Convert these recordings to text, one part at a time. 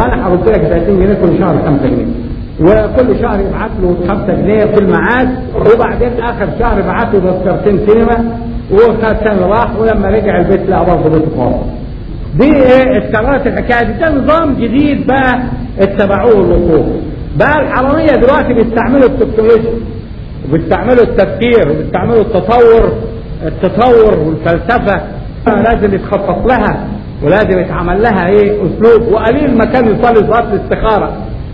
وانا هرد لك 30 جنيه كل شهر 5 جنيه وكل شهر يبعت له 5 جنيه في المعاش وبعدين اخر شهر يبعت له تذكرتين سينما وخد سنه راح ولما رجع البيت لقى برضه بيته فاضي دي ايه اتكررت الحكايه دي ده نظام جديد بقى اتبعوه الوقوف بقى الحراميه دلوقتي بيستعملوا التكنولوجيا وبيستعملوا التفكير وبيستعملوا التطور التطور والفلسفه لازم يتخطط لها ولازم يتعمل لها ايه اسلوب وقليل ما كان يصلي صلاه الاستخاره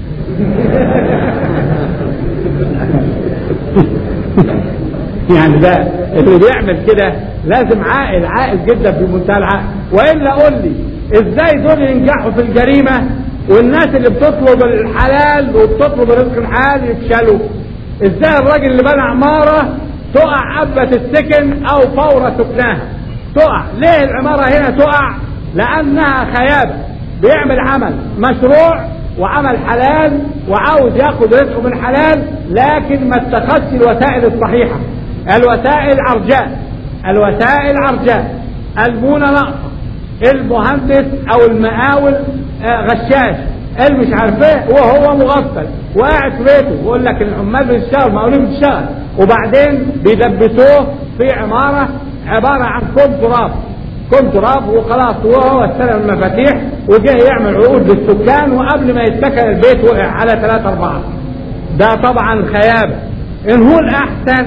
يعني ده اللي بيعمل كده لازم عاقل عاقل جدا في منتهى العقل والا قول لي ازاي دول ينجحوا في الجريمه والناس اللي بتطلب الحلال وبتطلب الرزق الحلال يفشلوا ازاي الراجل اللي بنى عماره تقع قبة السكن او فور سكناها تقع ليه العماره هنا تقع لانها خيابه بيعمل عمل مشروع وعمل حلال وعاوز ياخد رزقه من حلال لكن ما اتخذش الوسائل الصحيحه الوسائل عرجاء الوسائل عرجاء المونه ناقصه المهندس او المقاول آه، غشاش اللي مش عارف ايه وهو مغفل وقاعد في بيته بيقول لك العمال بتشتغل مقاولين بتشتغل وبعدين بيدبسوه في عماره عباره عن كوم تراب كوم تراب وخلاص وهو استلم المفاتيح وجه يعمل عقود للسكان وقبل ما يتسكن البيت وقع على ثلاثة أربعة ده طبعا خيابة إن هو الأحسن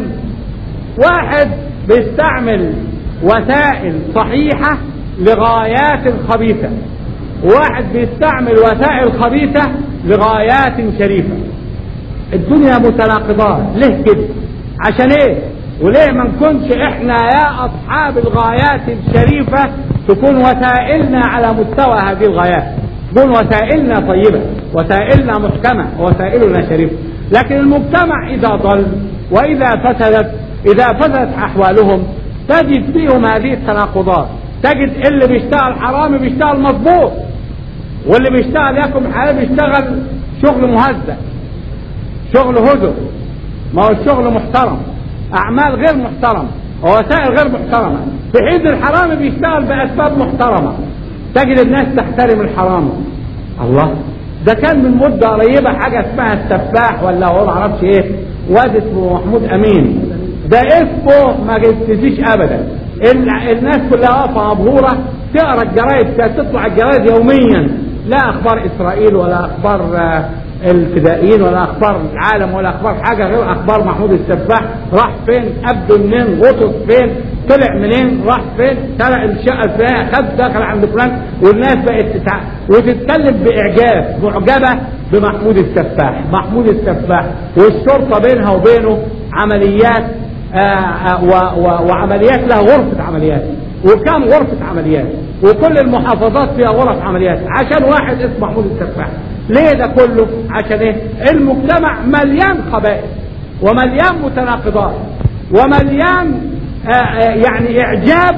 واحد بيستعمل وسائل صحيحة لغايات خبيثة واحد بيستعمل وسائل خبيثة لغايات شريفة الدنيا متناقضات ليه كده عشان ايه وليه ما نكونش احنا يا اصحاب الغايات الشريفة تكون وسائلنا على مستوى هذه الغايات تكون وسائلنا طيبة وسائلنا محكمة وسائلنا شريفة لكن المجتمع اذا ضل واذا فسدت اذا فسدت احوالهم تجد فيهم هذه التناقضات تجد اللي بيشتغل حرامي بيشتغل مظبوط واللي بيشتغل ياكل حلال بيشتغل شغل مهزأ شغل هدر ما هو الشغل محترم اعمال غير محترمه ووسائل غير محترمه في حين الحرامي بيشتغل باسباب محترمه تجد الناس تحترم الحرامي الله ده كان من مده قريبه حاجه اسمها السفاح ولا هو ما اعرفش ايه واد اسمه محمود امين ده اسمه ما جبتسيش ابدا ال- الناس كلها واقفه مبهوره تقرا الجرايد كانت تطلع الجرايد يوميا لا اخبار اسرائيل ولا اخبار آه، الفدائيين ولا اخبار العالم ولا اخبار حاجه غير اخبار محمود السفاح راح فين ابدو منين غطس فين طلع منين راح فين سرق الشقه الفلانيه خد دخل عند فلان والناس بقت تتع... وتتكلم باعجاب معجبه بمحمود السفاح محمود السفاح والشرطه بينها وبينه عمليات آه، آه، و- و- وعمليات لها غرفه عمليات وكم غرفة عمليات وكل المحافظات فيها غرف عمليات عشان واحد اسمه محمود السفاح ليه ده كله عشان ايه المجتمع مليان خبائث ومليان متناقضات ومليان آه، آه، يعني اعجاب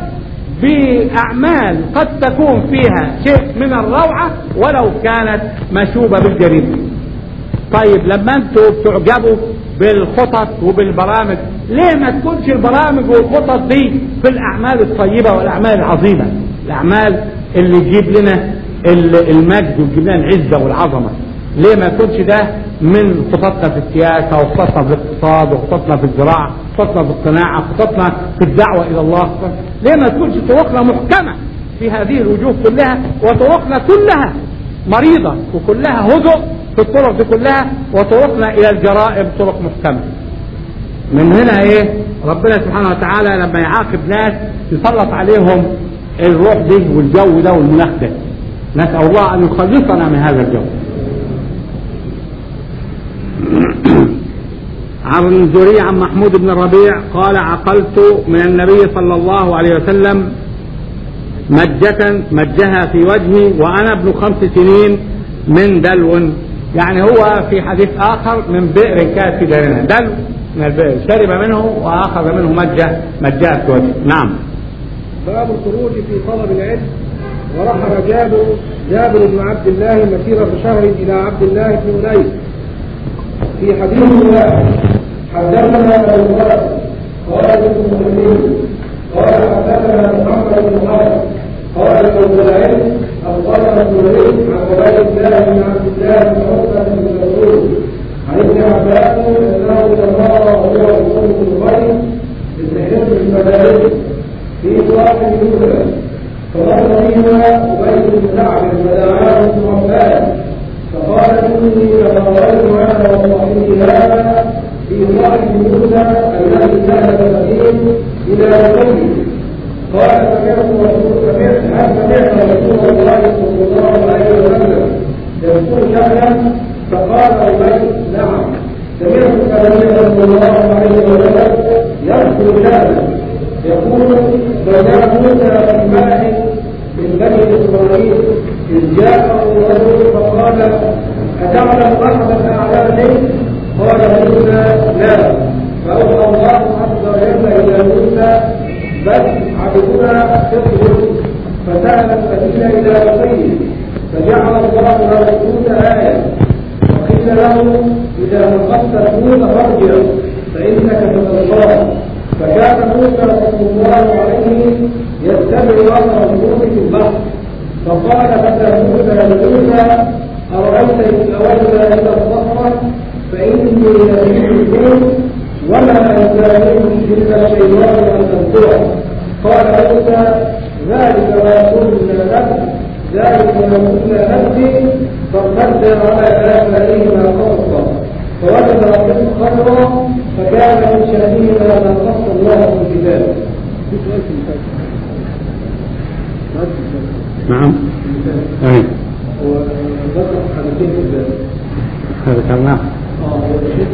باعمال قد تكون فيها شيء من الروعة ولو كانت مشوبة بالجريمة طيب لما انتوا بتعجبوا بالخطط وبالبرامج ليه ما تكونش البرامج والخطط دي في الاعمال الطيبه والاعمال العظيمه الاعمال اللي تجيب لنا ال- المجد وتجيب لنا العزه والعظمه ليه ما يكونش ده من خططنا في السياسه وخططنا في الاقتصاد وخططنا في الزراعه خططنا في الصناعه خططنا في الدعوه الى الله ليه ما تكونش طرقنا محكمه في هذه الوجوه كلها وطرقنا كلها مريضة وكلها هدوء في الطرق دي كلها وطرقنا إلى الجرائم طرق محكمة من هنا إيه ربنا سبحانه وتعالى لما يعاقب ناس يسلط عليهم الروح دي والجو ده والمناخ ده نسأل الله أن يخلصنا من هذا الجو عن الزهري عن محمود بن الربيع قال عقلت من النبي صلى الله عليه وسلم مجة مجها في وجهي وأنا ابن خمس سنين من دلو يعني هو في حديث آخر من بئر كانت في دارنا دلو من البئر شرب منه وأخذ منه مجة مجها في وجهه نعم باب الخروج في طلب العلم ورحل جابر جابر بن عبد الله مسيرة شهر إلى عبد الله بن أنيس في حديث الله حدثنا أبو بكر قال ابن مسلم قال حدثنا محمد بن خالد قال ابن العلم أخبرنا الزهري عن عبيد الله بن عبد الله بن عقبة بن مسعود عن ابن عباس أنه تمارى هو وأم الخير بن حزب المدارس في صاحب يوسف فمر بهما أبي بن كعب فدعاه ابن عباس فقال إني لتطوعت أنا وصاحبي هذا في صاحب موسى الذي ذهب سبيل إلى بيته قال سمعت رسول سمعت هل سمعت رسول الله صلى الله عليه وسلم يذكر شأنا فقال أبي نعم سمعت النبي صلى الله عليه وسلم يذكر شأنا يقول بدا موسى في ماء من بني إسرائيل إذ جاءه الرجل فقال أتعلم أحدا أعلى شيء؟ قال موسى لا فأوحى الله عز وجل إلى موسى بل عبدنا تطهر فسأل السبيل إلى بقيه فجعل الله له موسى آية وقيل له إذا نقصت الموت فارجع فإنك ستلقاه فكان موسى صلى الله عليه يتبع أثر الموت في البحر فقال فتى موسى لموسى أرأيت إن أولنا إلى الصخرة فإني نبي الكون ولا يزالني إلا الشيطان أن تذكره قال موسى ذلك ما قلنا لك ذلك ما قلنا نفسي فارتد على آثارهما قصصا فوجد ربه خضرا فكان من شأنهما ما قص الله في كتابه نعم أي وذكر حديثين في الباب ذكرناه اه وشيء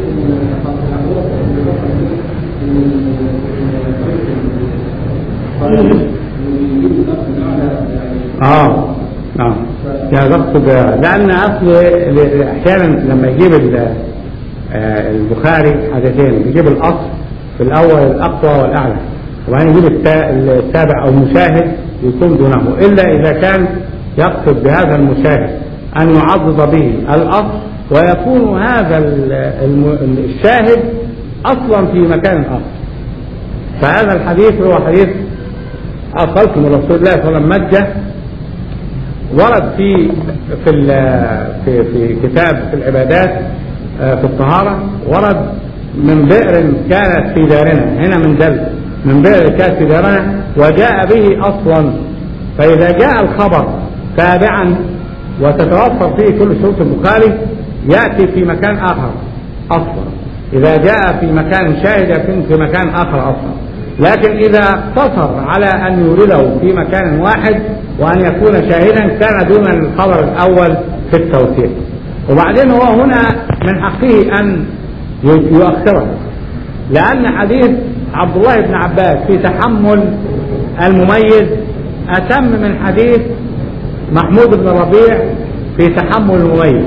اه اه يا ضغط لان اصل احيانا لما يجيب ال- آه، البخاري حدثين يجيب الاصل في الاول الاقوى والاعلى وبعدين يجيب التا- التابع او المشاهد يكون دونه الا اذا كان يقصد بهذا المشاهد ان يعضد به الاصل ويكون هذا ال- الم- الشاهد اصلا في مكان اخر فهذا الحديث هو حديث أقلت من رسول الله صلى الله عليه وسلم مجة ورد في في ال- في في كتاب في العبادات آه، في الطهارة ورد من بئر كانت في دارنا هنا من دل من بئر كانت في دارنا وجاء به أصلا فإذا جاء الخبر تابعا وتتوفر فيه كل شروط البخاري يأتي في مكان آخر أصلا إذا جاء في مكان شاهد يكون في مكان آخر أصلا لكن إذا اقتصر على أن يورده في مكان واحد وأن يكون شاهدا كان دون الخبر الأول في التوثيق وبعدين هو هنا من حقه أن يؤخره لأن حديث عبد الله بن عباس في تحمل المميز أتم من حديث محمود بن ربيع في تحمل المميز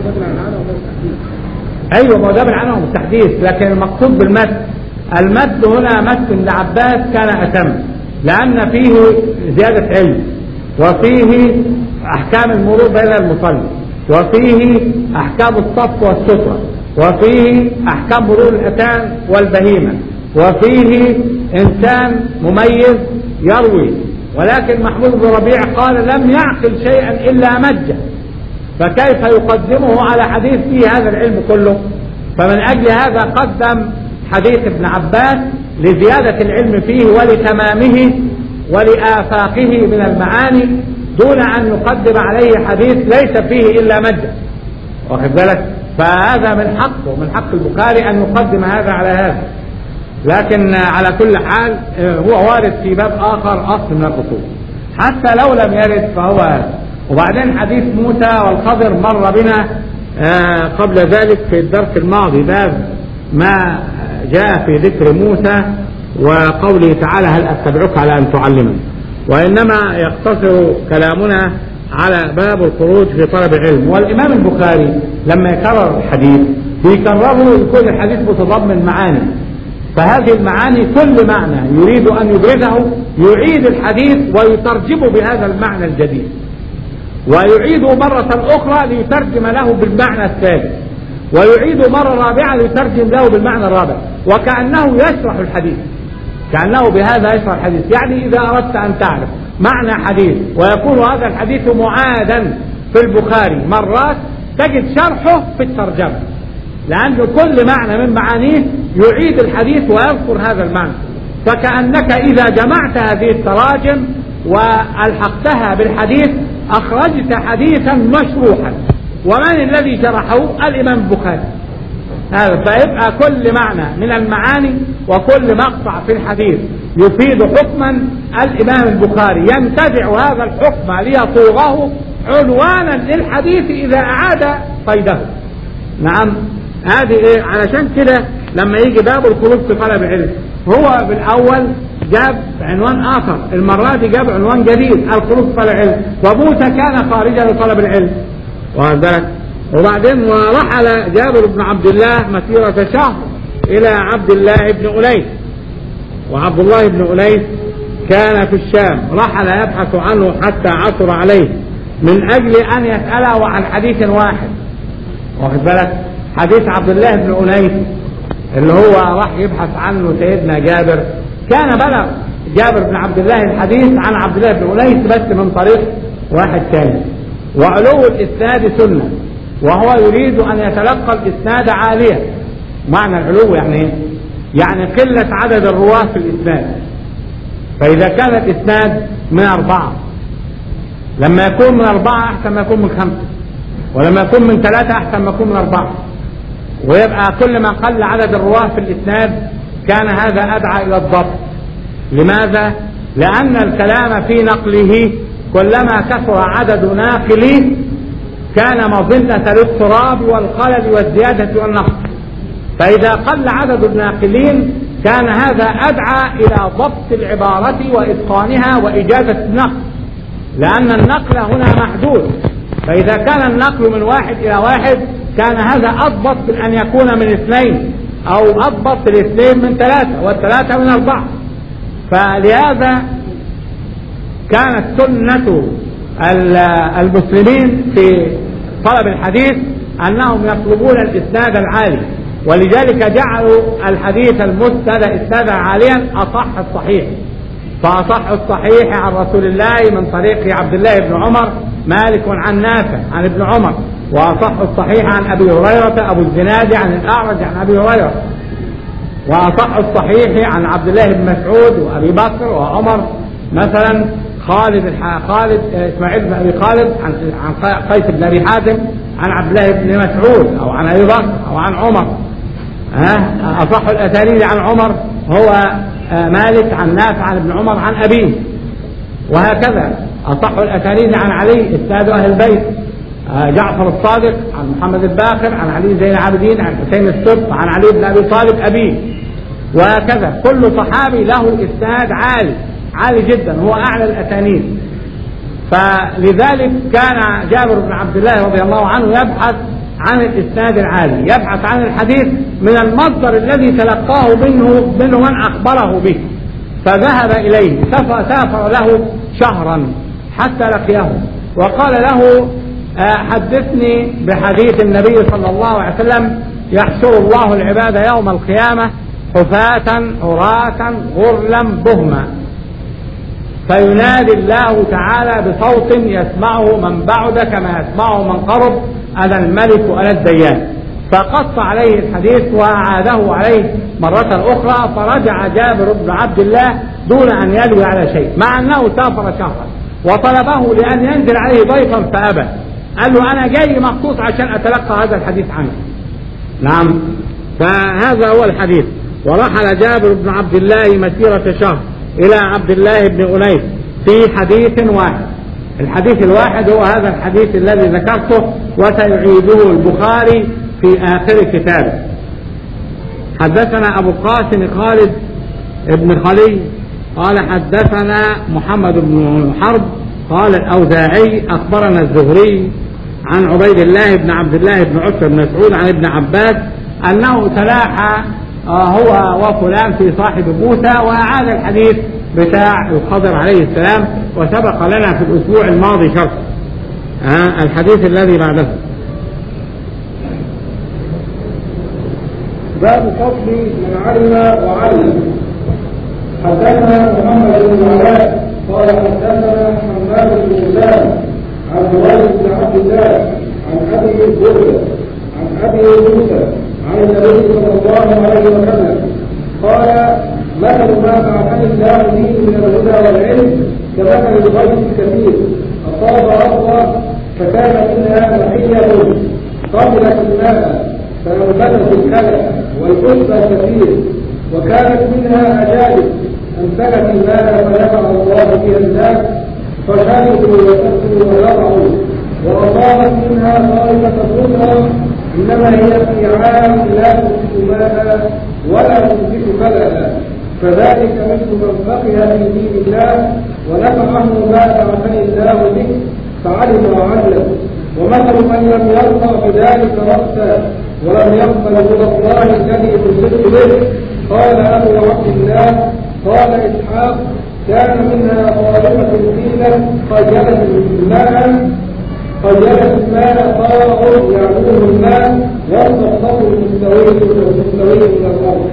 ايوه ما هو ده بالعنوان بالتحديث لكن المقصود بالمد المد هنا مد لعباس كان اتم لان فيه زياده علم وفيه احكام المرور بين المصلي وفيه احكام الصف والستره وفيه احكام مرور الاتان والبهيمه وفيه انسان مميز يروي ولكن محمود بن ربيع قال لم يعقل شيئا الا مجه فكيف يقدمه على حديث فيه هذا العلم كله فمن أجل هذا قدم حديث ابن عباس لزيادة العلم فيه ولتمامه ولآفاقه من المعاني دون أن يقدم عليه حديث ليس فيه إلا مجد واخد بالك فهذا من حقه من حق البخاري أن يقدم هذا على هذا لكن على كل حال هو وارد في باب آخر أصل من الأصول حتى لو لم يرد فهو هذا وبعدين حديث موسى والخضر مر بنا آه قبل ذلك في الدرس الماضي باب ما جاء في ذكر موسى وقوله تعالى هل أتبعك على أن تعلمني وإنما يقتصر كلامنا على باب الخروج في طلب العلم والإمام البخاري لما يكرر الحديث بيكرره يكون الحديث متضمن معاني فهذه المعاني كل معنى يريد أن يبرزه يعيد الحديث ويترجمه بهذا المعنى الجديد ويعيده مرة أخرى ليترجم له بالمعنى الثالث ويعيد مرة رابعة ليترجم له بالمعنى الرابع وكأنه يشرح الحديث كأنه بهذا يشرح الحديث يعني إذا أردت أن تعرف معنى حديث ويكون هذا الحديث معادا في البخاري مرات تجد شرحه في الترجمة لأن كل معنى من معانيه يعيد الحديث ويذكر هذا المعنى فكأنك إذا جمعت هذه التراجم وألحقتها بالحديث أخرجت حديثا مشروحا ومن الذي شرحه الإمام البخاري هذا فيبقى كل معنى من المعاني وكل مقطع في الحديث يفيد حكما الإمام البخاري ينتزع هذا الحكم ليصوغه عنوانا للحديث إذا أعاد قيده نعم هذه إيه علشان كده لما يجي باب الخروج في طلب العلم هو بالأول جاب عنوان آخر المرة دي جاب عنوان جديد الخروج في طلب العلم وموسى كان خارجا لطلب العلم واخد بالك وبعدين ورحل جابر بن عبد الله مسيرة شهر إلى عبد الله بن أنيس وعبد الله بن أنيس كان في الشام رحل يبحث عنه حتى عثر عليه من أجل أن يسأله عن حديث واحد واخد بالك حديث عبد الله بن أنيس اللي هو راح يبحث عنه سيدنا جابر كان بلغ جابر بن عبد الله الحديث عن عبد الله بن أنيس بس من طريق واحد ثاني وعلو الإسناد سنة وهو يريد أن يتلقى الإسناد عاليا معنى العلو يعني ايه؟ يعني قلة عدد الرواة في الإسناد فإذا كان الإسناد من أربعة لما يكون من أربعة أحسن ما يكون من خمسة ولما يكون من ثلاثة أحسن ما يكون من أربعة ويبقى كل ما قل عدد الرواة في الإسناد كان هذا أدعى إلى الضبط لماذا؟ لأن الكلام في نقله كلما كثر عدد ناقليه كان مظنة للتراب والخلل والزيادة والنقص فإذا قل عدد الناقلين كان هذا أدعى إلى ضبط العبارة وإتقانها وإجازة النقل لأن النقل هنا محدود فإذا كان النقل من واحد إلى واحد كان هذا أضبط من أن يكون من اثنين أو أضبط الاثنين من ثلاثة والثلاثة من أربعة فلهذا كانت سنة المسلمين في طلب الحديث أنهم يطلبون الإسناد العالي ولذلك جعلوا الحديث المسند إسنادا عاليا أصح الصحيح فأصح الصحيح عن رسول الله من طريق عبد الله بن عمر مالك عن نافع عن ابن عمر وأصح الصحيح عن أبي هريرة أبو الزناد عن الأعرج عن أبي هريرة وأصح الصحيح عن عبد الله بن مسعود وأبي بكر وعمر مثلا خالد الح... خالد اسماعيل بن ابي خالد عن عن قيس بن ابي حاتم عن عبد الله بن مسعود او عن ابي بكر او عن عمر ها اصح الاسانيد عن عمر هو مالك عن نافع عن ابن عمر عن ابيه وهكذا اصح الاسانيد عن علي استاذ اهل البيت جعفر الصادق عن محمد الباقر عن علي زين العابدين عن حسين الصدق عن علي بن ابي طالب ابيه وهكذا كل صحابي له اسناد عالي عالي جدا هو اعلى الاسانيد فلذلك كان جابر بن عبد الله رضي الله عنه يبحث عن الاسناد العالي يبحث عن الحديث من المصدر الذي تلقاه منه منه من اخبره به فذهب اليه سافر, سافر له شهرا حتى لقيه وقال له حدثني بحديث النبي صلى الله عليه وسلم يحشر الله العباد يوم القيامه حفاة عراة غرلا بهما فينادي الله تعالى بصوت يسمعه من بعد كما يسمعه من قرب أنا الملك أنا الديان فقص عليه الحديث وأعاده عليه مرة أخرى فرجع جابر بن عبد الله دون أن يلوي على شيء مع أنه سافر شهرا وطلبه لأن ينزل عليه ضيفا فأبى قال له أنا جاي مخصوص عشان أتلقى هذا الحديث عنك نعم فهذا هو الحديث ورحل جابر بن عبد الله مسيرة شهر إلى عبد الله بن أنيس في حديث واحد الحديث الواحد هو هذا الحديث الذي ذكرته وسيعيده البخاري في آخر كتابه حدثنا أبو القاسم خالد بن خلي قال حدثنا محمد بن حرب قال الأوزاعي أخبرنا الزهري عن عبيد الله بن عبد الله بن عتبة بن مسعود عن ابن عباس أنه تلاحى هو وفلان في صاحب موسى وأعاد الحديث بتاع الخضر عليه السلام وسبق لنا في الأسبوع الماضي شرح آه الحديث الذي بعده باب فضل من علم وعلم حدثنا محمد بن علاء قال حدثنا حماد بن اسامه عن جواد بن عبد الله عن ابي برده عن ابي موسى عن النبي صلى الله عليه وسلم قال مثل ما بعثني الله به من الهدى والعلم كمثل الغيث الكثير اصاب ارضا فكان منها نحيه قبلت الماء فانبتت الكلى والحسن الكثير وكانت منها اجادب امسكت الماء فنفع الله بها الناس فشربوا وسكتوا ويضعوا واصابت منها طائفه اخرى انما هي في عام لا تمسك ماء ولا تمسك كلأ فذلك مثل من فقه في دين الله ونفعه ما بعثني الله به فعلم وعلم ومثل من لم يرضى بذلك رأسا ولم يقبل هدى الله الذي تصدق به قال ابو عبد الله قال اسحاق كان منها طائفه قيل خجلت الماء خجلت الماء طاغ يعلوه الماء والصفصف المستوي المستوي من الارض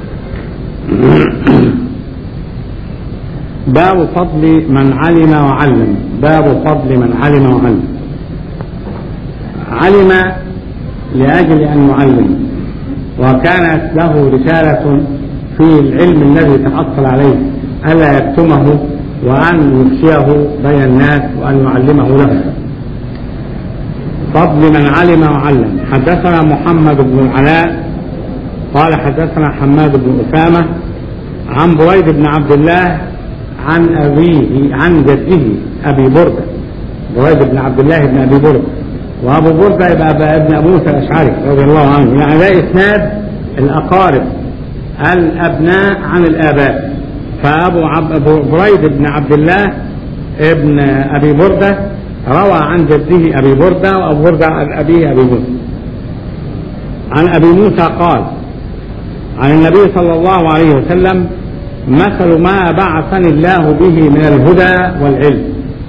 باب فضل من علم وعلم باب فضل من علم وعلم علم لأجل أن يعلم وكانت له رسالة في العلم الذي تحصل عليه ألا يكتمه وأن يفشيه بين الناس وأن يعلمه له فضل من علم وعلم حدثنا محمد بن العلاء قال حدثنا حماد بن أسامة عن بريد بن عبد الله عن أبيه عن جده أبي بردة بريد بن عبد الله بن أبي بردة وأبو بردة يبقى ابن أبو موسى الأشعري رضي الله عنه يعني ده إسناد الأقارب الأبناء عن الآباء فأبو عب... بريد بن عبد الله ابن أبي بردة روى عن جده أبي بردة وأبو بردة عن أبيه أبي موسى عن أبي موسى قال عن النبي صلى الله عليه وسلم مثل ما بعثني الله به من الهدى والعلم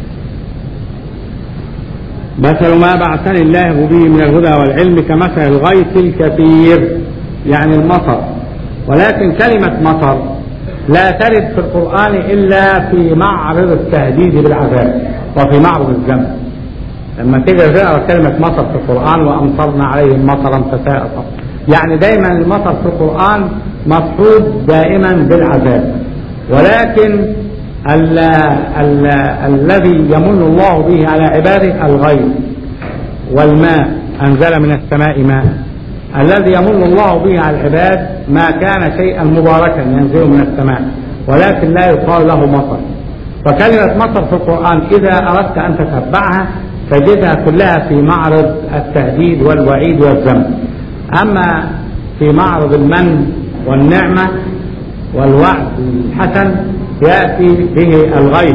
مثل ما بعثني الله به من الهدى والعلم كمثل الغيث الكثير يعني المطر ولكن كلمة مطر لا ترد في القرآن إلا في معرض التهديد بالعذاب وفي معرض الذنب لما تيجي تقرا كلمة مطر في القرآن وأمطرنا عليهم مطرا فساء مطر يعني دايما المطر في القرآن مصحوب دائما بالعذاب ولكن ال ال الذي يمن الله به على عباده الغيث والماء أنزل من السماء ماء الذي يمن الله به على العباد ما كان شيئا مباركا ينزل من السماء ولكن لا يقال له مطر فكلمة مطر في القرآن إذا أردت أن تتبعها تجدها كلها في معرض التهديد والوعيد والذنب أما في معرض المن والنعمة والوعد الحسن يأتي به الغيث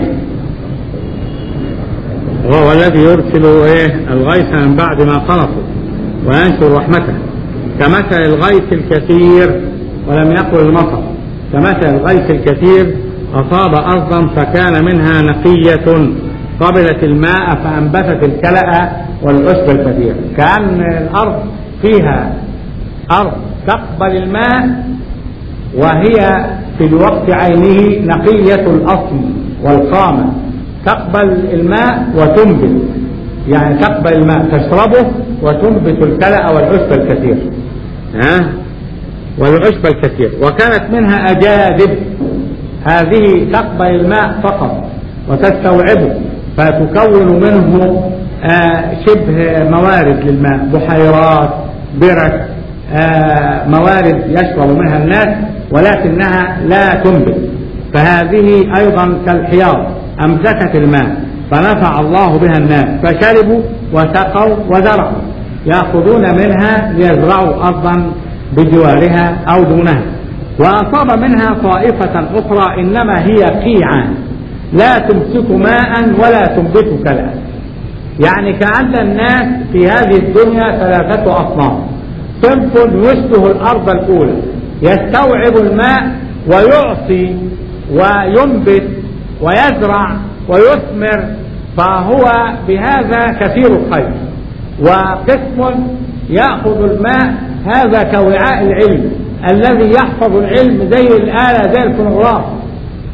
وهو الذي يرسل إيه الغيث من بعد ما قنطوا وينشر رحمته كمثل الغيث الكثير ولم يقل المطر كمثل الغيث الكثير أصاب أرضا فكان منها نقية قبلت الماء فأنبتت الكلأ والعشب الكثير كأن الأرض فيها أرض تقبل الماء وهي في الوقت عينه نقية الأصل والقامة تقبل الماء وتنبت يعني تقبل الماء تشربه وتنبت الكلأ والعشب الكثير ها والعشب الكثير وكانت منها أجادب هذه تقبل الماء فقط وتستوعبه فتكون منه آه شبه موارد للماء بحيرات برك آه موارد يشرب منها الناس ولكنها لا تنبت فهذه أيضا كالحياض أمسكت الماء فنفع الله بها الناس فشربوا وسقوا وزرعوا يأخذون منها ليزرعوا أرضا بجوارها أو دونها وأصاب منها طائفة أخرى إنما هي قيعان لا تمسك ماء ولا تنبت كلا يعني كأن الناس في هذه الدنيا ثلاثة أصناف صنف يشبه الأرض الأولى يستوعب الماء ويعصي وينبت ويزرع ويثمر فهو بهذا كثير الخير وقسم يأخذ الماء هذا كوعاء العلم الذي يحفظ العلم زي الآلة زي الفونوغراف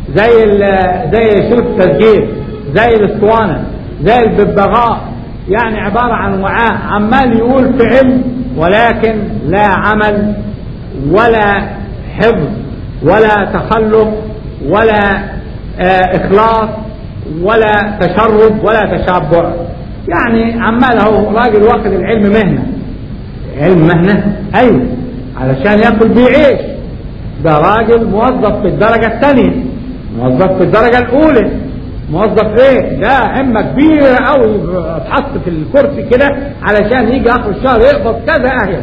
زي ال- زي شرط التسجيل زي الاسطوانه زي الببغاء يعني عباره عن وعاء عمال يقول في علم ولكن لا عمل ولا حفظ ولا تخلق ولا آه اخلاص ولا تشرب ولا تشبع يعني عمال اهو راجل واخد العلم مهنه علم مهنه ايوه علشان ياكل بيه عيش ده راجل موظف في الدرجه الثانيه موظف في الدرجه الاولى موظف ايه ده همه كبيره قوي اتحط في الكرسي كده علشان يجي اخر الشهر يقبض كذا اهل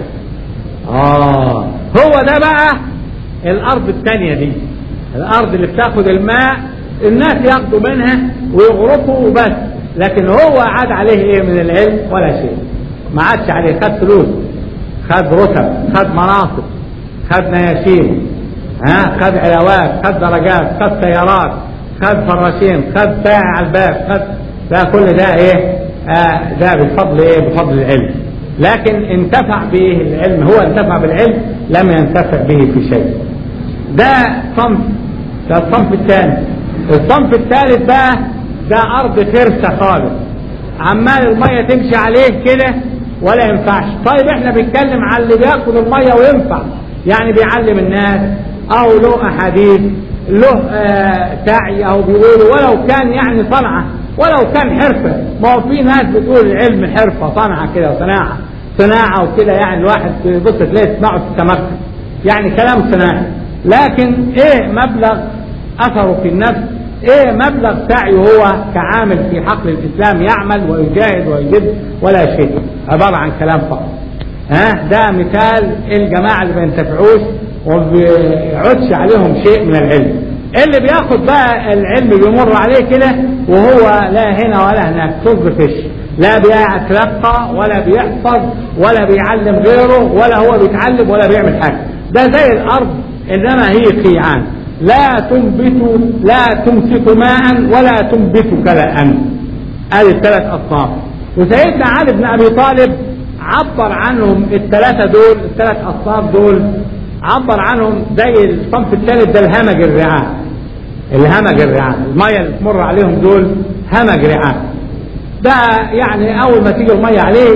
اه هو ده بقى الارض الثانيه دي الارض اللي بتاخد الماء الناس ياخدوا منها ويغرقوا وبس لكن هو عاد عليه ايه من العلم ولا شيء ما عادش عليه خد فلوس خد رتب خد مناصب خد نياشين ها خد علاوات خد درجات خد سيارات خد فراشين خد ساعة على الباب خد ده كل ده ايه آه ده بفضل ايه بفضل العلم لكن انتفع به العلم هو انتفع بالعلم لم ينتفع به في شيء ده صنف ده الصنف الثاني الصنف الثالث بقى ده ارض فرسة خالص عمال المية تمشي عليه كده ولا ينفعش طيب احنا بنتكلم على اللي بياخد المية وينفع يعني بيعلم الناس او له احاديث له آه سعي او بيقولوا ولو كان يعني صنعة ولو كان حرفة ما هو في ناس بتقول العلم حرفة صنعة كده وصناعة صناعة وكده يعني الواحد بص تلاقي تسمعه تتمكن يعني كلام صناعي لكن ايه مبلغ اثره في النفس ايه مبلغ سعيه هو كعامل في حقل الاسلام يعمل ويجاهد ويجد ولا شيء عبارة عن كلام فقط ها ده مثال الجماعة اللي ما ينتفعوش وبيعودش عليهم شيء من العلم اللي بياخد بقى العلم بيمر عليه كده وهو لا هنا ولا هناك طز فيش لا بيتلقى ولا بيحفظ ولا بيعلم غيره ولا هو بيتعلم ولا بيعمل حاجة ده زي الأرض إنما هي قيعان لا تنبت لا تمسك ماء ولا تنبت كلاء هذه الثلاث أصناف وسيدنا علي بن أبي طالب عبر عنهم الثلاثة دول الثلاث أصناف دول عبر عنهم زي الصنف الثالث ده الهمج الرعاء الهمج الرعاء المية اللي تمر عليهم دول همج رعاء ده يعني أول ما تيجي المية عليه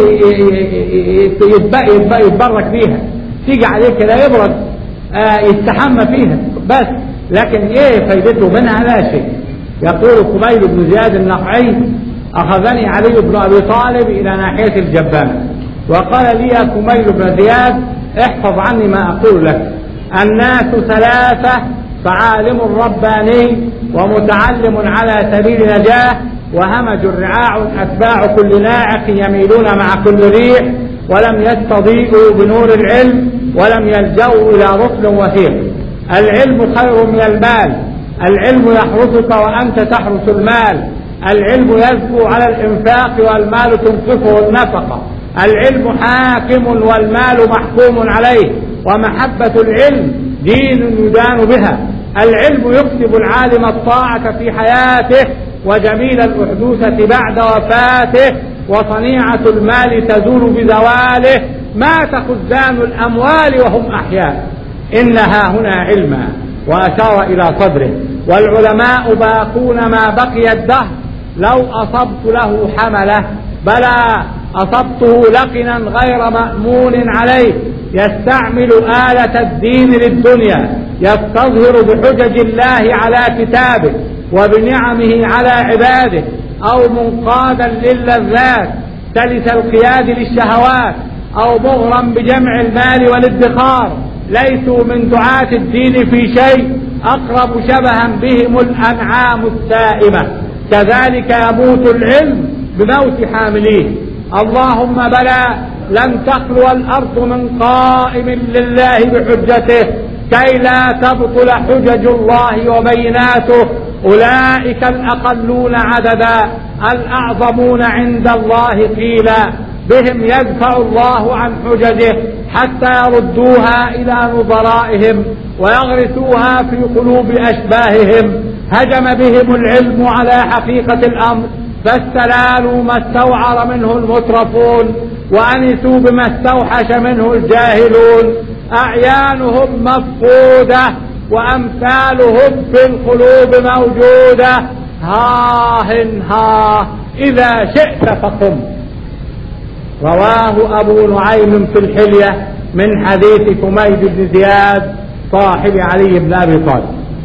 يتبقى يتبقى يتبرك بيها تيجي عليه كده يبرد آه يستحمى فيها بس لكن ايه فايدته منها لا شيء يقول كميل بن زياد النقعي أخذني علي بن أبي طالب إلى ناحية الجبانة وقال لي يا كميل بن زياد احفظ عني ما أقول لك الناس ثلاثة فعالم رباني ومتعلم على سبيل نجاة وهمج رعاع أتباع كل ناعق يميلون مع كل ريح ولم يستضيئوا بنور العلم ولم يلجأوا إلى رسل وثيق العلم خير من المال العلم يحرسك وأنت تحرس المال العلم يزكو على الإنفاق والمال تنفقه النفقة العلم حاكم والمال محكوم عليه ومحبة العلم دين يدان بها العلم يكسب العالم الطاعة في حياته وجميل الأحدوثة بعد وفاته وصنيعة المال تزول بزواله مات خزان الأموال وهم أحياء إنها هنا علما وأشار إلى صدره والعلماء باقون ما بقي الدهر لو أصبت له حمله بلى أصبته لقنا غير مأمون عليه يستعمل آلة الدين للدنيا يستظهر بحجج الله على كتابه وبنعمه على عباده أو منقادا للذات سلس القياد للشهوات أو مغرا بجمع المال والادخار ليسوا من دعاة الدين في شيء أقرب شبها بهم الأنعام السائمة كذلك يموت العلم بموت حامليه اللهم بلى لن تخلو الأرض من قائم لله بحجته كي لا تبطل حجج الله وبيناته أولئك الأقلون عددا الأعظمون عند الله قيلا بهم يدفع الله عن حججه حتى يردوها إلى نظرائهم ويغرسوها في قلوب أشباههم هجم بهم العلم على حقيقة الأمر فاستلالوا ما استوعر منه المترفون وأنسوا بما استوحش منه الجاهلون أعيانهم مفقودة وأمثالهم في القلوب موجودة ها ها إذا شئت فقم رواه أبو نعيم في الحلية من حديث حميد بن زياد صاحب علي بن أبي طالب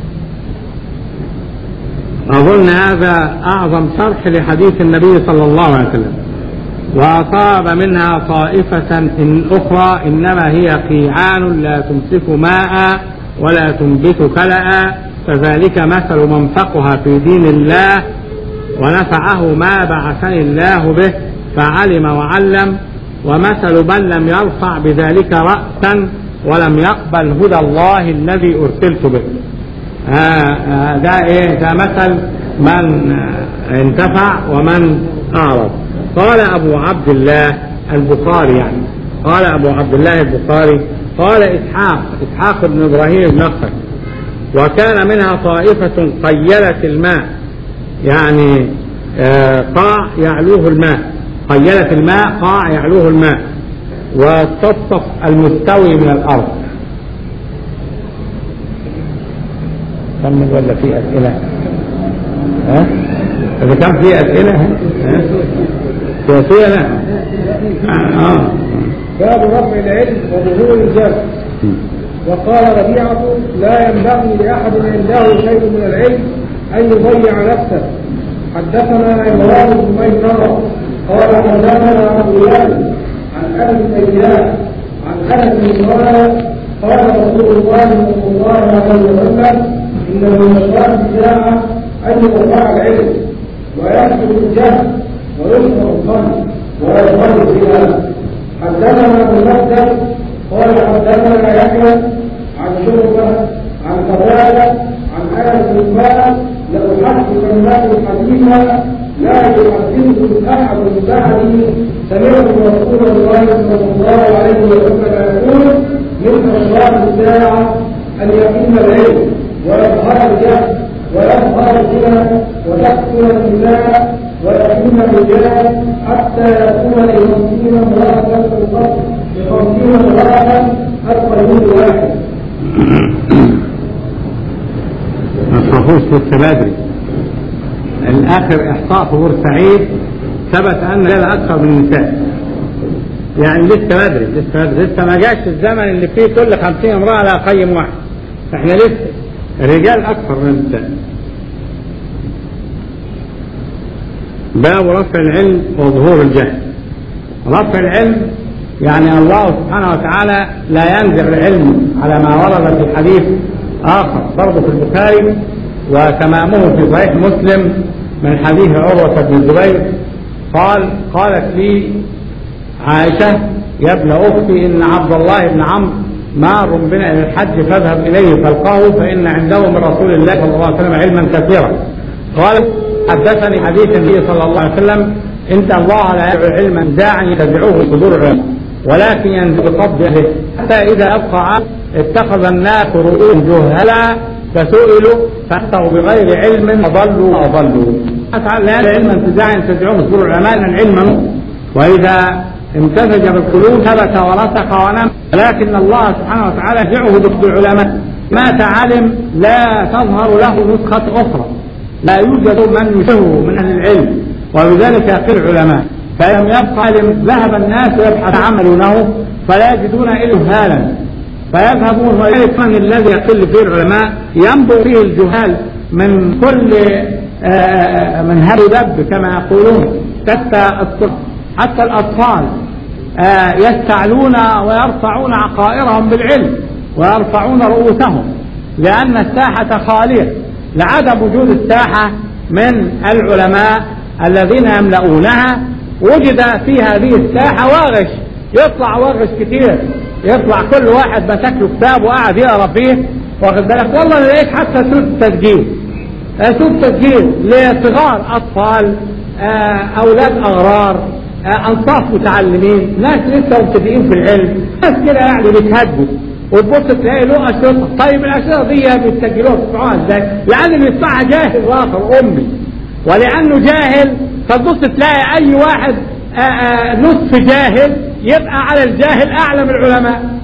أظن هذا أعظم شرح لحديث النبي صلى الله عليه وسلم وأصاب منها طائفة إن أخرى إنما هي قيعان لا تمسك ماء ولا تنبت كلأ فذلك مثل من فقه في دين الله ونفعه ما بعثني الله به فعلم وعلم ومثل من لم يرفع بذلك رأسا ولم يقبل هدى الله الذي أرسلت به آه ده ايه ده مثل من انتفع ومن اعرض قال ابو عبد الله البخاري يعني قال ابو عبد الله البخاري قال اسحاق اسحاق بن ابراهيم النخعي وكان منها طائفة قيلت الماء يعني آه قاع يعلوه الماء قيلت الماء قاع يعلوه الماء والصفصف المستوي من الارض كمل ولا في أسئلة ها إذا كان في أسئلة ها سياسية لا آه. باب رفع العلم وظهور الجهل وقال ربيعة لا ينبغي لأحد عنده شيء من العلم أن يضيع نفسه حدثنا عمران بن ميسرة قال حدثنا أبو ياسر عن أبي الأيام عن أنس قال قال رسول الله صلى الله عليه وسلم إن من أشراط الساعة أن يرفع العلم ويكثر الجهل ويشرب القلب ويظهر الخلاف حدثنا ابن مسلم قال حدثنا يحيى عن شعبة عن قتادة عن أنس بن مالك لأحدثنكم حديثا لا يحدثه أحد بعدي سمعت رسول الله صلى الله عليه وسلم يقول من أشراط الساعة أن يقيم العلم ويظهر الجهل ويظهر الزنا وتكثر النساء ويكون الرجال حتى يكون لخمسين امرأة في القصر لخمسين امرأة القيود واحد. الصفوف لسه بدري الاخر احصاء في بورسعيد ثبت ان رجال اكثر من النساء يعني لسه بدري لسه بدري لسه ما جاش الزمن اللي فيه كل خمسين امرأة لا قيم واحد احنا لسه الرجال اكثر من النساء باب رفع العلم وظهور الجهل رفع العلم يعني الله سبحانه وتعالى لا ينزع العلم على ما ورد في حديث آخر برضه في البخاري وتمامه في صحيح مسلم من حديث عروة بن الزبير قال قالت لي عائشة يا ابن أختي إن عبد الله بن عمرو مار بنا إلى الحج فاذهب إليه فالقاه فإن عنده من رسول الله صلى الله عليه وسلم علما كثيرا قال حدثني حديث النبي صلى الله عليه وسلم إن الله لا يدعو علما داعا يتبعوه صدور العلم ولكن ينزل بقبض أهله حتى إذا أبقى اتخذ الناس رؤوس جهلا فسئلوا فأتوا بغير علم أضلوا وأضلوا لا علم انتزاع ينتزعون صدور العلماء علما وإذا امتزج بالقلوب ثبت ورسخ ونم ولكن الله سبحانه وتعالى يدعوه بالعلماء مات عالم لا تظهر له نسخة أخرى لا يوجد من يشبه من أهل العلم وبذلك يقول العلماء فلم يبقى علم ذهب الناس يبحث عملونه فلا يجدون إلا هالا فيذهبون وذلك من الذي يقل فيه العلماء ينبغ فيه الجهال من كل من هب دب كما يقولون حتى حتى الأطفال يستعلون ويرفعون عقائرهم بالعلم ويرفعون رؤوسهم لأن الساحة خالية لعدم وجود الساحة من العلماء الذين يملؤونها وجد في هذه الساحة واغش يطلع واغش كتير يطلع كل واحد مسك له كتاب وقاعد يقرا فيه واخد بالك والله انا لقيت حتى سوره تسجيل سوره تسجيل لصغار اطفال اولاد اغرار انصاف متعلمين ناس لسه مبتدئين في العلم ناس كده يعني بيتهدوا وتبص تلاقي له اشرطه طيب الاشرطه دي بيسجلوها بيسمعوها ازاي؟ لان اللي بيسمعها جاهل واخر امي ولانه جاهل فتبص تلاقي اي واحد آآ آآ نصف جاهل يبقى على الجاهل اعلم العلماء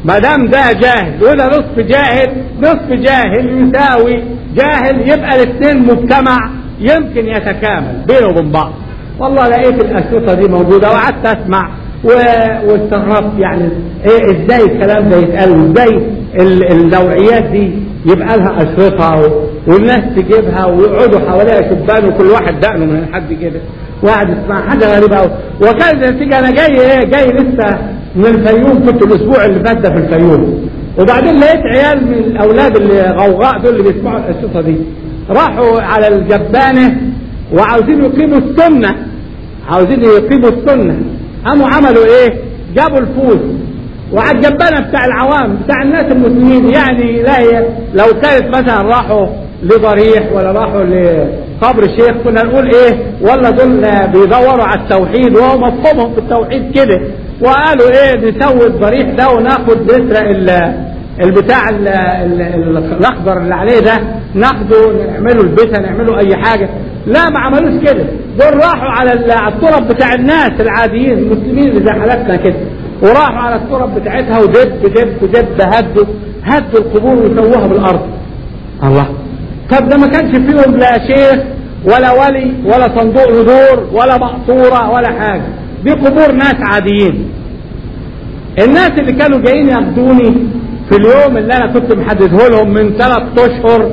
ما دام ده جاهل وده نصف جاهل نصف جاهل يساوي جاهل يبقى الاثنين مجتمع يمكن يتكامل بينه وبين بعض والله لقيت الاشرطه دي موجوده وقعدت اسمع و- واستغربت يعني ايه ازاي الكلام ده يتقال وازاي ال- النوعيات دي يبقى لها اشرطه و- والناس تجيبها ويقعدوا حواليها شبان وكل واحد دقنه من حد كده وقعد يسمع حاجه غريبه قوي وكانت النتيجه انا جاي ايه جاي لسه من الفيوم كنت الاسبوع اللي فات ده في الفيوم وبعدين لقيت عيال من الاولاد اللي غوغاء دول اللي بيسمعوا الاشرطه دي راحوا على الجبانه وعاوزين يقيموا السنه عاوزين يقيموا السنه قاموا عملوا ايه جابوا الفوز وعلى الجبانه بتاع العوام بتاع الناس المسلمين يعني لا ي- لو كانت مثلا راحوا لضريح ولا راحوا لقبر شيخ كنا نقول ايه ولا دول بيدوروا على التوحيد وهو مفهومهم في التوحيد كده وقالوا ايه نسوي الضريح ده وناخد نسرق ال- البتاع ال- ال- ال- الاخضر اللي عليه ده ناخده نعمله البيت نعمله اي حاجه لا ما عملوش كده دول راحوا على ال- على التراب بتاع الناس العاديين المسلمين اللي زي حالتنا كده وراحوا على التراب بتاعتها ودب دب دب هدوا هدوا القبور وسووها بالارض الله طب ده ما كانش فيهم لا شيخ ولا ولي ولا صندوق ندور ولا مقصوره ولا حاجه دي قبور ناس عاديين الناس اللي كانوا جايين ياخدوني في اليوم اللي انا كنت محدده لهم من ثلاث اشهر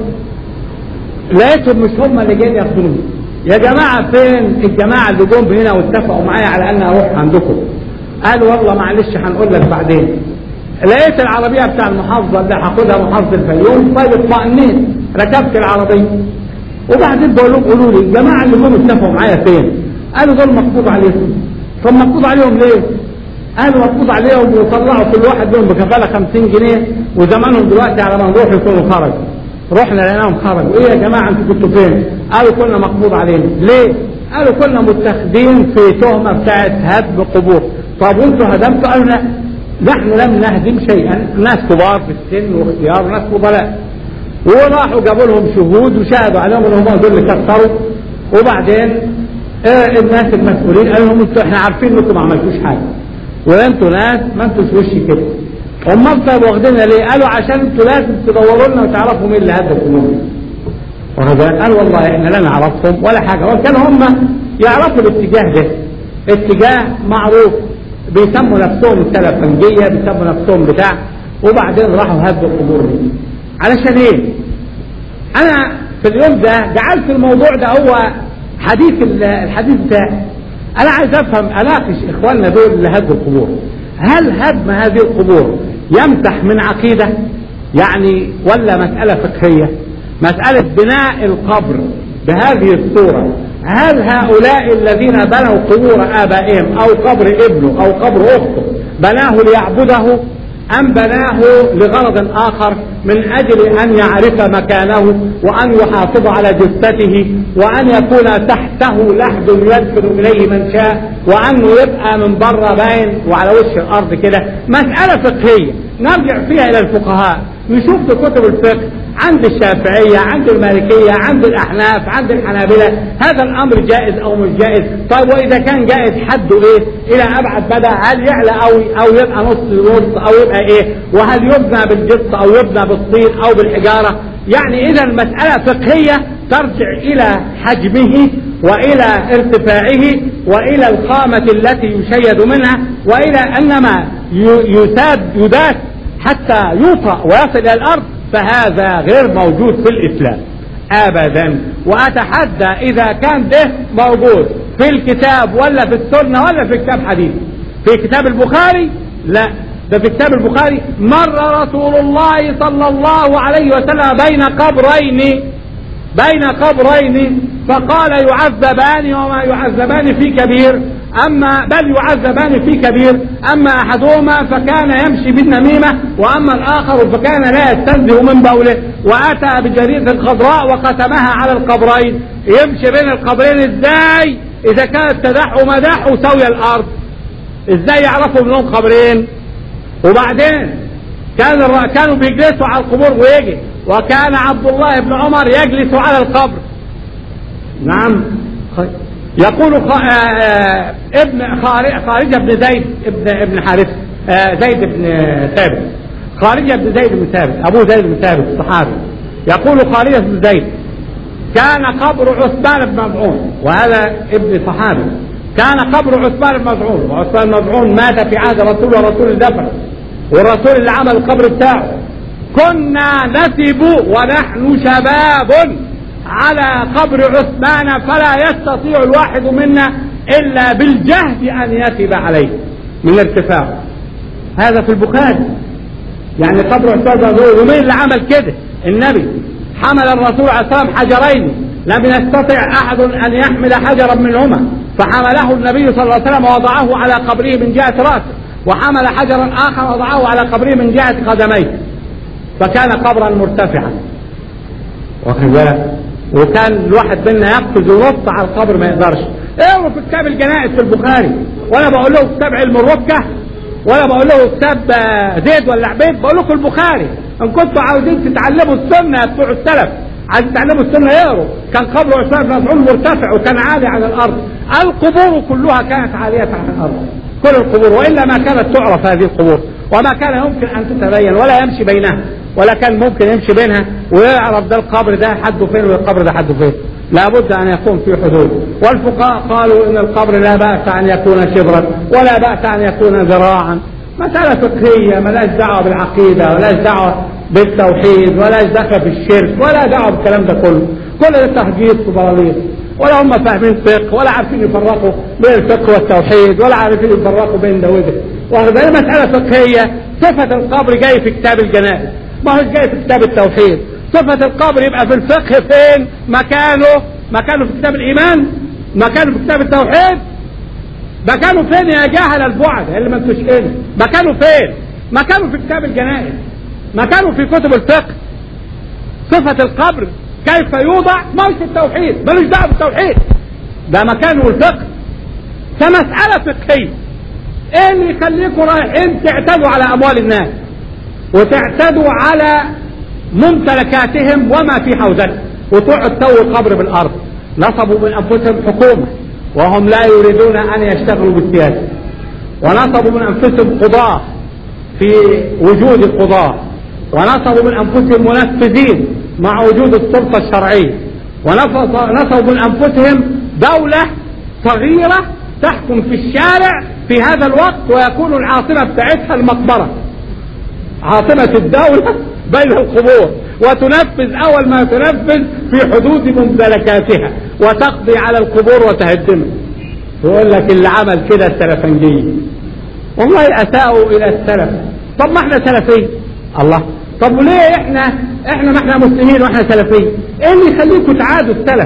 لقيتهم مش هم اللي جايين ياخدوني يا جماعه فين الجماعه اللي جم هنا واتفقوا معايا على ان اروح عندكم قالوا والله معلش هنقول لك بعدين لقيت العربيه بتاع المحافظه اللي هاخدها محافظه الفيوم طيب اطمئنيت ركبت العربيه وبعدين بقول لهم قولوا لي الجماعه اللي جم اتفقوا معايا فين؟ قالوا دول مقبوض عليهم طب مقبوض عليهم ليه؟ قالوا مقبوض عليهم وطلعوا كل واحد منهم بكفاله 50 جنيه وزمانهم دلوقتي على ما نروح يكونوا خرجوا رحنا لقيناهم خرجوا ايه يا جماعه انتوا كنتوا فين؟ قالوا كنا مقبوض علينا ليه؟ قالوا كنا متخذين في تهمه بتاعت هدم قبور طب وانتوا هدمتوا قالوا لا نحن لم نهدم شيئا ناس كبار في السن واختيار ناس فضلاء وراحوا جابوا لهم شهود وشهدوا عليهم ان هم دول اللي كسروا وبعدين آه الناس المسؤولين قالوا لهم انتوا احنا عارفين انكم ما عملتوش حاجه وانتوا ناس ما انتوش وش كده امال طيب واخديننا ليه؟ قالوا عشان انتوا لازم تدوروا لنا وتعرفوا مين اللي هدى الامور قال والله احنا لا نعرفهم ولا حاجه وكان هم يعرفوا الاتجاه ده اتجاه معروف بيسموا نفسهم السلفنجيه بيسموا نفسهم بتاع وبعدين راحوا هدوا القبور دي علشان ايه؟ انا في اليوم ده جعلت الموضوع ده هو حديث ال- الحديث بتاعي انا عايز افهم اناقش اخواننا دول اللي هدوا القبور هل هدم هذه القبور يمسح من عقيده يعني ولا مساله فقهيه مساله بناء القبر بهذه الصوره هل هؤلاء الذين بنوا قبور ابائهم او قبر ابنه او قبر اخته بناه ليعبده أم بناه لغرض آخر من أجل أن يعرف مكانه وأن يحافظ على جثته وأن يكون تحته لحد يدخل إليه من شاء وأنه يبقى من بره باين وعلى وش الأرض كده مسألة فقهية نرجع فيها إلى الفقهاء نشوف في كتب الفقه عند الشافعية عند المالكية عند الأحناف عند الحنابلة هذا الأمر جائز أو مش جائز طيب وإذا كان جائز حده إيه إلى أبعد مدى هل يعلى أو أو يبقى نص نص أو يبقى إيه وهل يبنى بالجص أو يبنى بالطين أو بالحجارة يعني إذا المسألة فقهية ترجع إلى حجمه وإلى ارتفاعه وإلى الخامة التي يشيد منها وإلى أنما يساد يداس حتى يوطأ ويصل إلى الأرض فهذا غير موجود في الإسلام أبدا وأتحدى إذا كان ده موجود في الكتاب ولا في السنة ولا في كتاب حديث في كتاب البخاري لا ده في كتاب البخاري مر رسول الله صلى الله عليه وسلم بين قبرين بين قبرين فقال يعذبان وما يعذبان في كبير أما بل يعذبان في كبير أما أحدهما فكان يمشي بالنميمة وأما الآخر فكان لا يستنزه من بوله وأتى بجريدة خضراء وقسمها على القبرين يمشي بين القبرين إزاي إذا كانت تدح ومدح وسوي الأرض إزاي يعرفوا منهم قبرين وبعدين كان الر... كانوا بيجلسوا على القبور ويجي وكان عبد الله بن عمر يجلس على القبر نعم يقول خ... آ... ابن خارجة بن زيد ابن ابن حارثة آه زيد بن ثابت خارجة بن زيد بن ثابت أبو زيد بن ثابت الصحابي يقول خارجة بن زيد كان قبر عثمان بن مظعون وهذا ابن صحابي كان قبر عثمان بن مظعون وعثمان بن مظعون مات في عهد الرسول والرسول دفن والرسول اللي عمل القبر بتاعه كنا نثب ونحن شباب على قبر عثمان فلا يستطيع الواحد منا الا بالجهد ان يثب عليه من ارتفاعه هذا في البخاري يعني قبر عثمان بن مظعون ومين اللي عمل كده النبي حمل الرسول عليه السلام حجرين لم يستطع احد ان يحمل حجرا منهما فحمله النبي صلى الله عليه وسلم ووضعه على قبره من جهه راسه وحمل حجرا اخر وضعه على قبره من جهه قدميه فكان قبرا مرتفعا واخد بالك وكان الواحد منا يقفز وينط على القبر ما يقدرش اقروا في كتاب الجنائز في البخاري وانا بقول له كتاب علم الركه ولا بقول له كتاب زيد ولا عبيد بقول لكم البخاري ان كنتوا عاوزين تتعلموا السنه يا بتوع السلف عايز تتعلموا السنه يقروا كان قبر عثمان بن مفعول مرتفع وكان عالي عن الارض القبور كلها كانت عاليه عن الارض كل القبور والا ما كانت تعرف هذه القبور وما كان يمكن ان تتبين ولا يمشي بينها ولا كان ممكن يمشي بينها ويعرف ده القبر ده حده فين والقبر ده حده فين لابد ان يكون في حدود والفقهاء قالوا ان القبر لا باس ان يكون شبرا ولا باس ان يكون ذراعا مسألة فقهية ملاش دعوة بالعقيدة ولاش دعوة بالتوحيد ولاش دخل في الشرك ولا دعوة بالكلام ده كله كل ده تهجير وبراليط ولا هم فاهمين فقه ولا عارفين يفرقوا بين الفقه والتوحيد ولا عارفين يفرقوا بين ده وده وهذه مسألة فقهية صفة القبر جاي في كتاب الجنائز ما هوش جاي في كتاب التوحيد صفة القبر يبقى في الفقه فين مكانه مكانه في كتاب الإيمان مكانه في كتاب التوحيد مكانه فين يا جاهل البعد اللي ما انتوش هنا مكانه فين مكانه في كتاب الجنائز مكانه في كتب الفقه صفة القبر كيف يوضع ما هوش التوحيد ملوش دعوه بالتوحيد ده مكانه الفقه كمسألة فقهية ايه اللي يخليكم رايحين تعتدوا على اموال الناس وتعتدوا على ممتلكاتهم وما في حوزتهم وتقعد تسوي القبر بالارض نصبوا من انفسهم حكومه وهم لا يريدون ان يشتغلوا بالسياسه ونصبوا من انفسهم قضاه في وجود القضاه ونصبوا من انفسهم منفذين مع وجود السلطه الشرعيه ونصبوا من انفسهم دوله صغيره تحكم في الشارع في هذا الوقت ويكون العاصمه بتاعتها المقبره عاصمه الدوله بين القبور وتنفذ اول ما تنفذ في حدود ممتلكاتها وتقضي على القبور وتهدمها يقول لك اللي عمل كده السلفنجية والله اساءوا الى السلف طب ما احنا سلفيين الله طب وليه احنا احنا ما احنا مسلمين واحنا سلفيين ايه اللي يخليكم تعادوا السلف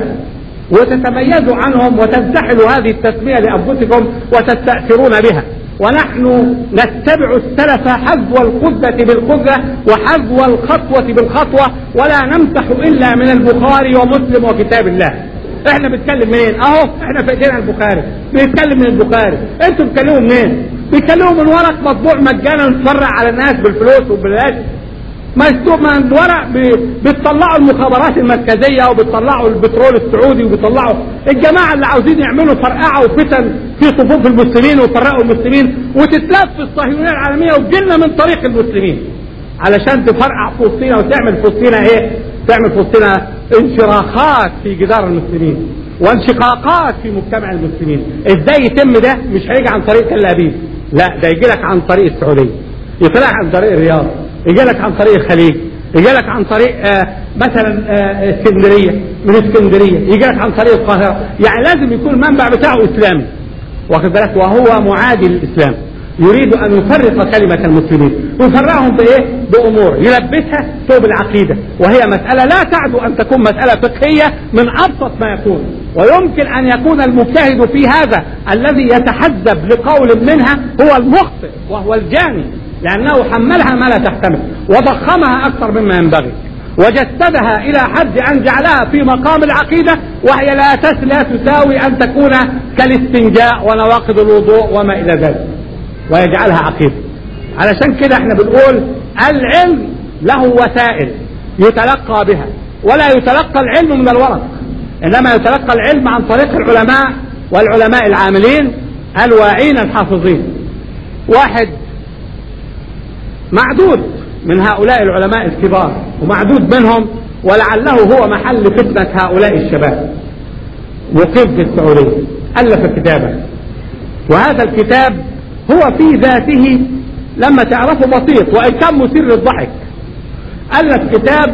وتتميزوا عنهم وتنتحلوا هذه التسمية لأنفسكم وتستأثرون بها ونحن نتبع السلف حذو القذة بالقذة وحذو الخطوة بالخطوة ولا نمسح إلا من البخاري ومسلم وكتاب الله احنا بنتكلم منين اهو احنا في ايدينا البخاري بنتكلم من البخاري انتوا بتتكلموا منين بيتكلموا من ورق مطبوع مجانا نتفرع على الناس بالفلوس وبالبلاش مكتوب من الورق بتطلعوا المخابرات المركزيه وبتطلعوا البترول السعودي وبيطلعوا الجماعه اللي عاوزين يعملوا فرقعه وفتن في صفوف المسلمين ويفرقوا المسلمين وتتلف الصهيونيه العالميه وتجيلنا من طريق المسلمين علشان تفرقع في وسطينا وتعمل في وسطينا ايه؟ تعمل في وسطينا انشراخات في جدار المسلمين وانشقاقات في مجتمع المسلمين ازاي يتم ده مش هيجي عن طريق تل ابيب لا ده يجي لك عن طريق السعوديه يجي لك عن طريق الرياض يجي لك عن طريق الخليج يجي لك عن طريق آه مثلا آه اسكندريه من اسكندريه يجي لك عن طريق القاهره يعني لازم يكون المنبع بتاعه اسلامي واخد بالك وهو معادي للاسلام يريد ان يفرق كلمه المسلمين ويفرقهم بايه؟ بامور يلبسها ثوب العقيده وهي مساله لا تعد ان تكون مساله فقهيه من ابسط ما يكون ويمكن ان يكون المجتهد في هذا الذي يتحزب لقول منها هو المخطئ وهو الجاني لأنه حملها ما لا تحتمل وضخمها أكثر مما ينبغي وجسدها إلى حد أن جعلها في مقام العقيدة وهي لا تس لا تساوي أن تكون كالاستنجاء ونواقض الوضوء وما إلى ذلك ويجعلها عقيدة علشان كده احنا بنقول العلم له وسائل يتلقى بها ولا يتلقى العلم من الورق إنما يتلقى العلم عن طريق العلماء والعلماء العاملين الواعين الحافظين واحد معدود من هؤلاء العلماء الكبار ومعدود منهم ولعله هو محل فتنة هؤلاء الشباب مقيم في السعودية ألف كتابا وهذا الكتاب هو في ذاته لما تعرفه بسيط وإن كان مثير للضحك ألف كتاب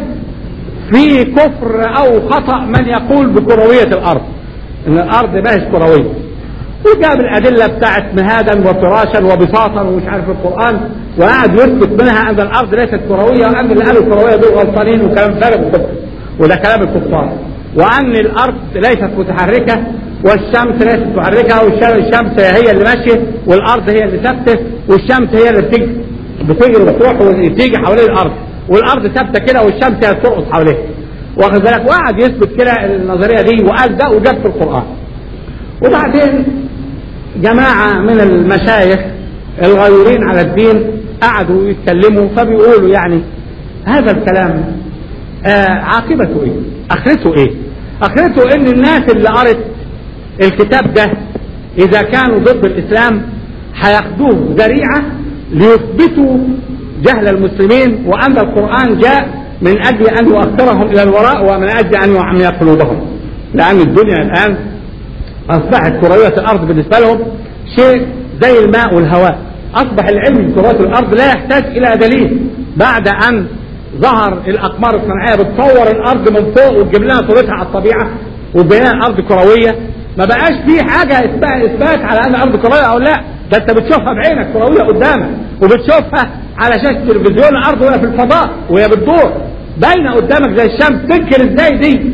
في كفر أو خطأ من يقول بكروية الأرض إن الأرض ما هيش كروية وجاب الأدلة بتاعت مهادا وفراشا وبساطا ومش عارف القرآن وقعد يثبت منها أن الأرض ليست كروية وأن اللي قالوا كروية دول غلطانين وكلام فارغ وكفر وده كلام الكفار وأن الأرض ليست متحركة والشمس ليست متحركة والشمس هي اللي ماشية والأرض هي اللي ثابتة والشمس هي اللي بتجري بتجري وتروح وتيجي حوالين الأرض والأرض ثابتة كده والشمس هي بترقص حواليها واخد بالك وقعد يثبت كده النظرية دي وقال ده وجاب في القرآن وبعدين جماعة من المشايخ الغيورين على الدين قعدوا يتكلموا فبيقولوا يعني هذا الكلام آه عاقبته ايه اخرته ايه اخرته ان الناس اللي قرت الكتاب ده اذا كانوا ضد الاسلام هياخدوه ذريعة ليثبتوا جهل المسلمين وان القرآن جاء من اجل ان يؤخرهم الى الوراء ومن اجل ان يعمي قلوبهم لان الدنيا الان اصبحت كروية الارض بالنسبة لهم شيء زي الماء والهواء اصبح العلم بكروية الارض لا يحتاج الى دليل بعد ان ظهر الاقمار الصناعيه بتصور الارض من فوق وتجيب لنا صورتها على الطبيعه وتبين الارض كرويه ما بقاش في حاجه اثبات على ان الارض كرويه او لا ده انت بتشوفها بعينك كرويه قدامك وبتشوفها على شاشه التلفزيون الارض وهي في الفضاء وهي بتدور باينه قدامك زي الشمس تنكر ازاي دي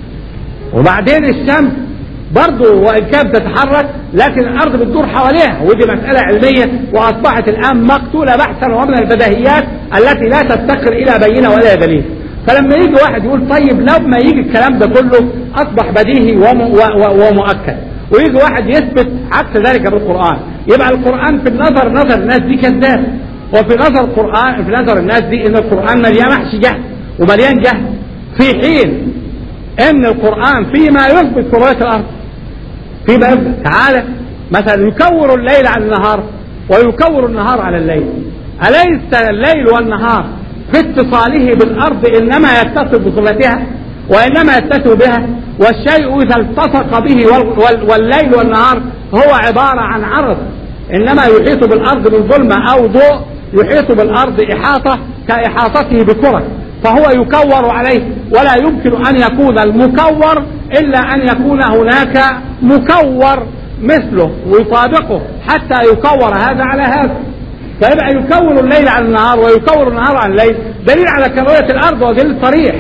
وبعدين الشمس برضه وان كانت تتحرك لكن الارض بتدور حواليها ودي مساله علميه واصبحت الان مقتوله بحثا ومن البديهيات التي لا تفتقر الى بينه ولا دليل فلما يجي واحد يقول طيب لما يجي الكلام ده كله اصبح بديهي ومؤكد ويجي واحد يثبت عكس ذلك بالقران يبقى القران في النظر نظر الناس دي كذاب وفي نظر القران في نظر الناس دي ان القران مليان محشي جهل ومليان جهل في حين ان القران فيما يثبت كرويه الارض فيما يثبت تعالى مثلا يكور الليل على النهار ويكور النهار على الليل أليس الليل والنهار في اتصاله بالأرض إنما يتصل بصلتها وإنما يتصل بها والشيء إذا التصق به والليل والنهار هو عبارة عن عرض إنما يحيط بالأرض من ظلمة أو ضوء يحيط بالأرض إحاطة كإحاطته بكرة فهو يكور عليه ولا يمكن أن يكون المكور إلا أن يكون هناك مكور مثله ويطابقه حتى يكور هذا على هذا فيبقى يكور الليل على النهار ويكور النهار على الليل دليل على كروية الأرض ودليل صريح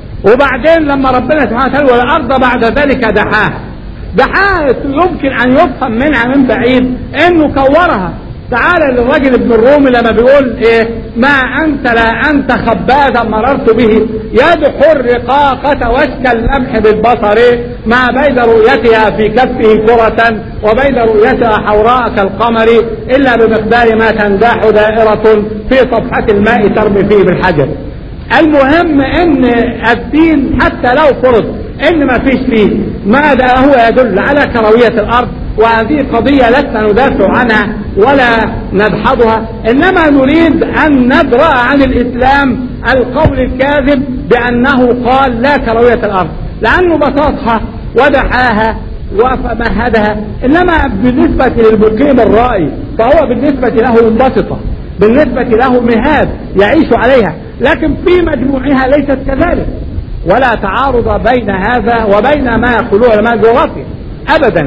وبعدين لما ربنا سبحانه وتعالى والأرض بعد ذلك دحاها دحاها يمكن أن يفهم منها من بعيد أنه كورها تعالى للراجل ابن الرومي لما بيقول ايه ما انت لا انت خبازا مررت به يدحو الرقاقة وشك اللمح بالبصر ما بين رؤيتها في كفه كرة وبين رؤيتها حوراء كالقمر الا بمقدار ما تنداح دائرة في صفحة الماء ترمي فيه بالحجر المهم ان الدين حتى لو فرض ان ما فيش فيه ماذا هو يدل على كروية الارض وهذه قضية لسنا ندافع عنها ولا ندحضها إنما نريد أن ندرأ عن الإسلام القول الكاذب بأنه قال لا كروية الأرض لأنه بسطها ودحاها ومهدها إنما بالنسبة للمقيم الرأي فهو بالنسبة له منبسطة بالنسبة له مهاد يعيش عليها لكن في مجموعها ليست كذلك ولا تعارض بين هذا وبين ما يقولون علماء الجغرافيا أبدا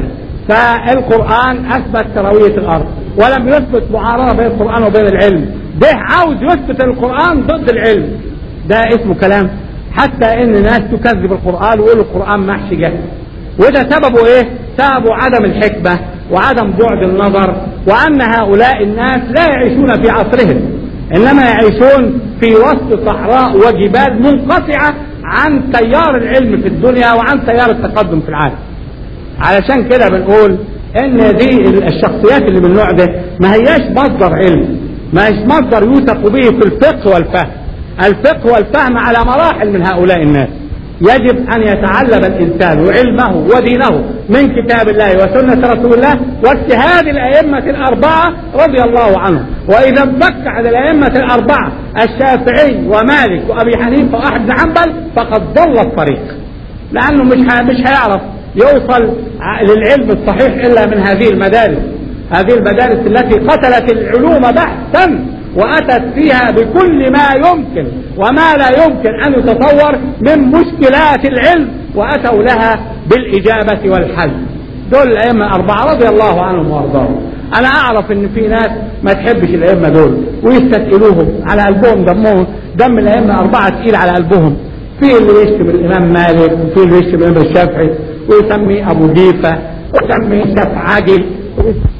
فالقرآن أثبت كروية الأرض ولم يثبت معارضة بين القرآن وبين العلم ده عاوز يثبت القرآن ضد العلم ده اسمه كلام حتى ان ناس تكذب القرآن ويقولوا القرآن محشي جهل وده سببه ايه سببه عدم الحكمة وعدم بعد النظر وان هؤلاء الناس لا يعيشون في عصرهم انما يعيشون في وسط صحراء وجبال منقطعة عن تيار العلم في الدنيا وعن تيار التقدم في العالم علشان كده بنقول ان دي الشخصيات اللي من النوع ده ما هياش مصدر علم ما هيش مصدر يوثق به في الفقه والفهم الفقه والفهم على مراحل من هؤلاء الناس يجب أن يتعلم الإنسان علمه ودينه من كتاب الله وسنة رسول الله واجتهاد الأئمة الأربعة رضي الله عنهم وإذا انفك عن الأئمة الأربعة الشافعي ومالك وأبي حنيفة وأحمد بن حنبل فقد ضل الطريق لأنه مش مش هيعرف يوصل للعلم الصحيح إلا من هذه المدارس هذه المدارس التي قتلت العلوم بحثا وأتت فيها بكل ما يمكن وما لا يمكن أن يتصور من مشكلات العلم وأتوا لها بالإجابة والحل دول الأئمة الأربعة رضي الله عنهم وأرضاهم أنا أعرف إن في ناس ما تحبش الأئمة دول ويستثقلوهم على قلبهم دمهم دم الأئمة الأربعة تقيل على قلبهم في اللي يشتم الإمام مالك وفي اللي يشتم الإمام الشافعي ويسمي أبو جيفة ويسمي شاف عاجل